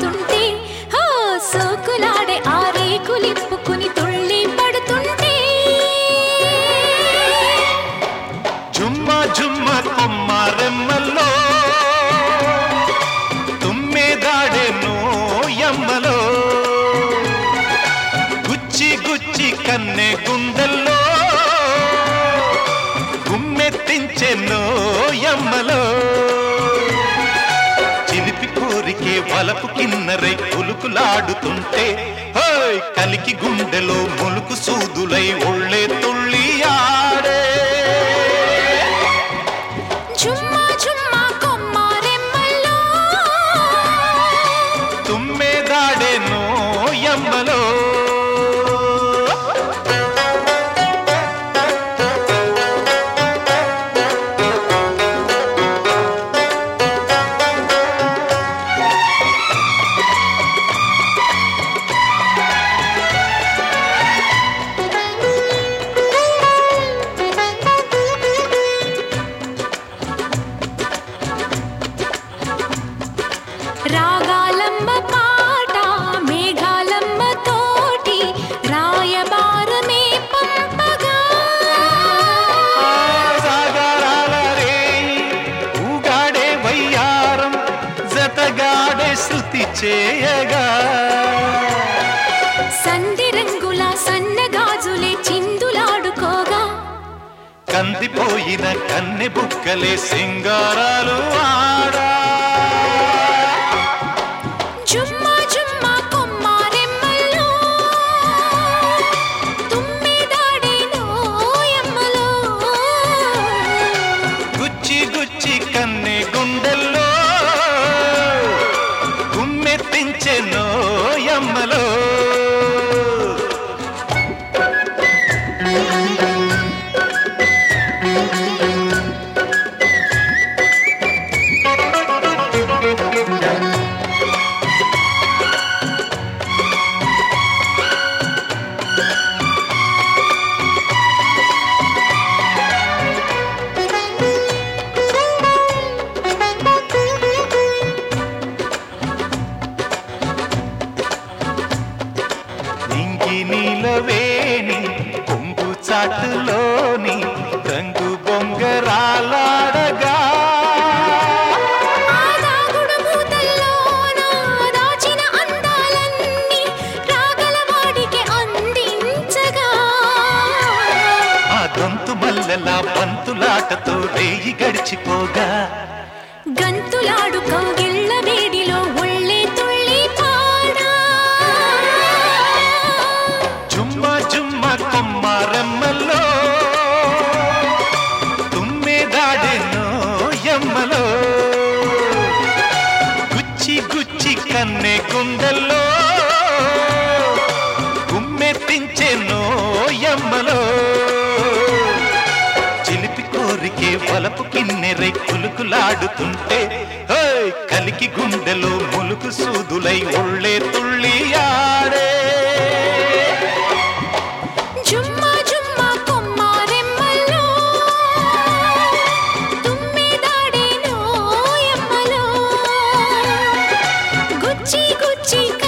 ఆడుతుంటే హో సోకులాడే ఆ రేకులిప్పుకుని తుళ్ళి పడుతుంటే జుమ్మ జుమ్మ కొమ్మారెమ్మల్లో తుమ్మెదాడే నోయమ్మలో గుచ్చి గుచ్చి కన్నె గుండెల్లో గుమ్మెత్తించే నోయమ్మలో చిలిపి కోరికే వలపు కిన్నరై కులుకులాడుతుంటే హోయ్ కలికి గుండెలో ములుకు సూదులై ఒళ్ళే తుళ్ళి ఆడే జుమ్మా జుమ్మా కొమ్మారెమ్మల్లో తుమ్మెదాడే నోయమ్మలో రాగాలమ్మ పాట మేఘాలమ్మ తోటి రాయబారమే పంపగా సాగరాల రేయి ఊగాడే వయ్యారం జతగాడే శృతి చేయగా సంధి రంగుల సన్నగాజులే చిందులాడుకోగా కందిపోయిన కన్నె బుక్కలే సింగారాలు ఆడా జుమ్మా జుమ్మా కొమ్మారెమ్మల్లో తుమ్మిదాడే నోయమ్మలో గుచ్చి గుచ్చి కన్నె గుండెల్లో గుమ్మెత్తించే నోయమ్మలో ఇంగి నీలవేణి కొంగు చాటులోని రంగు బొంగరాలాడగా ఆ దాగుడు మూతల్లోన దాచిన అందాలన్నీ రాగలవాడికి అందించగా ఆ గొంతు మల్లెల బంతులాటతో రేయి గడిచిపోగా గంతులాడు కౌగిళ్ళ వేడిలో ఒళ్ళే తుళ్ళి పాడా జుమ్మ జుమ్మ కొమ్మారమ్మలో తుమ్మెదాడెనో ఎమ్మలో గుచ్చి గుచ్చి కన్నె గుండెల్లో గుమ్మెత్తించెనో ఎమ్మలో చిలిపి కోరికే వలపు కిన్నెరై కులుకులాడుతుంటే హోయ్ కలికి గుండెలో ములుకు సూదులై ఒళ్ళే తుళ్ళి ఆడే జుమ్మా జుమ్మా కొమ్మారెమ్మల్లో తుమ్మిదాడే నోయమ్మలో గుచ్చి గుచ్చి